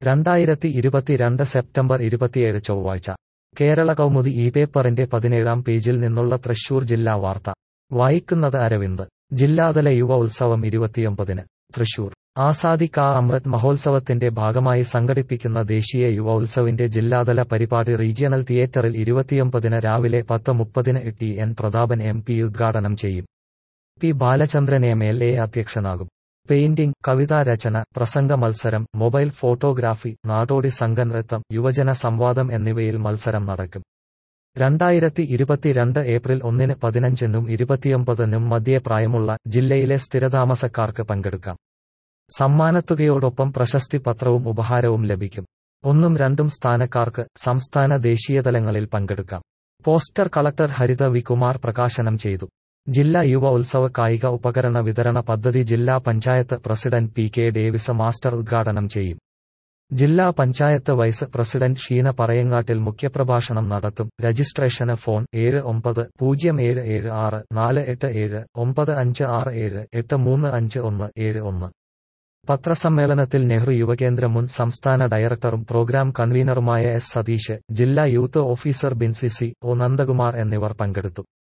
രണ്ടായിരത്തി ഇരുപത്തിരണ്ട് സെപ്റ്റംബർ ഇരുപത്തിയേഴ് ചൊവ്വാഴ്ച കേരള കൗമുദി ഈ പേപ്പറിന്റെ പതിനേഴാം പേജിൽ നിന്നുള്ള തൃശൂർ ജില്ലാ വാർത്ത വായിക്കുന്നത് അരവിന്ദ് ജില്ലാതല യുവ ഉത്സവം ഇരുപത്തിയൊമ്പതിന് തൃശൂർ ആസാദി കാ അമൃത് മഹോത്സവത്തിന്റെ ഭാഗമായി സംഘടിപ്പിക്കുന്ന ദേശീയ യുവ ഉത്സവിന്റെ ജില്ലാതല പരിപാടി റീജിയണൽ തിയേറ്ററിൽ ഇരുപത്തിയൊമ്പതിന് രാവിലെ പത്ത് മുപ്പതിന് T N Prathapan M P ഉദ്ഘാടനം ചെയ്യും P Balachandran M L A അധ്യക്ഷനാകും പെയിന്റിംഗ് കവിതാരചന പ്രസംഗ മത്സരം മൊബൈൽ ഫോട്ടോഗ്രാഫി നാടോടി സംഘനൃത്തം യുവജന സംവാദം എന്നിവയിൽ മത്സരം നടക്കും രണ്ടായിരത്തി ഇരുപത്തിരണ്ട് ഏപ്രിൽ ഒന്നിന് പതിനഞ്ചിനും ഇരുപത്തിയൊമ്പതിനും മധ്യേ പ്രായമുള്ള ജില്ലയിലെ സ്ഥിരതാമസക്കാർക്ക് പങ്കെടുക്കാം സമ്മാനത്തുകയോടൊപ്പം പ്രശസ്തി പത്രവും ഉപഹാരവും ലഭിക്കും ഒന്നും രണ്ടും സ്ഥാനക്കാർക്ക് സംസ്ഥാന ദേശീയതലങ്ങളിൽ പങ്കെടുക്കാം poster collector Haritha V Kumar പ്രകാശനം ചെയ്തു ജില്ലാ യുവ ഉത്സവ കായിക ഉപകരണ വിതരണ പദ്ധതി ജില്ലാ panchayat president P K Davis master ഉദ്ഘാടനം ചെയ്യും ജില്ലാ പഞ്ചായത്ത് വൈസ് പ്രസിഡന്റ് ഷീന പറയങ്ങാട്ടിൽ മുഖ്യപ്രഭാഷണം നടത്തും രജിസ്ട്രേഷന് ഫോൺ ഏഴ് ഒമ്പത് പൂജ്യം ഏഴ് ഏഴ് ആറ് നാല് എട്ട് ഏഴ് ഒമ്പത് അഞ്ച് ആറ് ഏഴ് എട്ട് മൂന്ന് അഞ്ച് ഒന്ന് ഏഴ് ഒന്ന് പത്രസമ്മേളനത്തിൽ നെഹ്റു യുവകേന്ദ്ര മുൻ സംസ്ഥാന ഡയറക്ടറും പ്രോഗ്രാം കൺവീനറുമായ എസ് സതീഷ് ജില്ലാ youth officer Binsy C O Nandakumar എന്നിവർ പങ്കെടുത്തു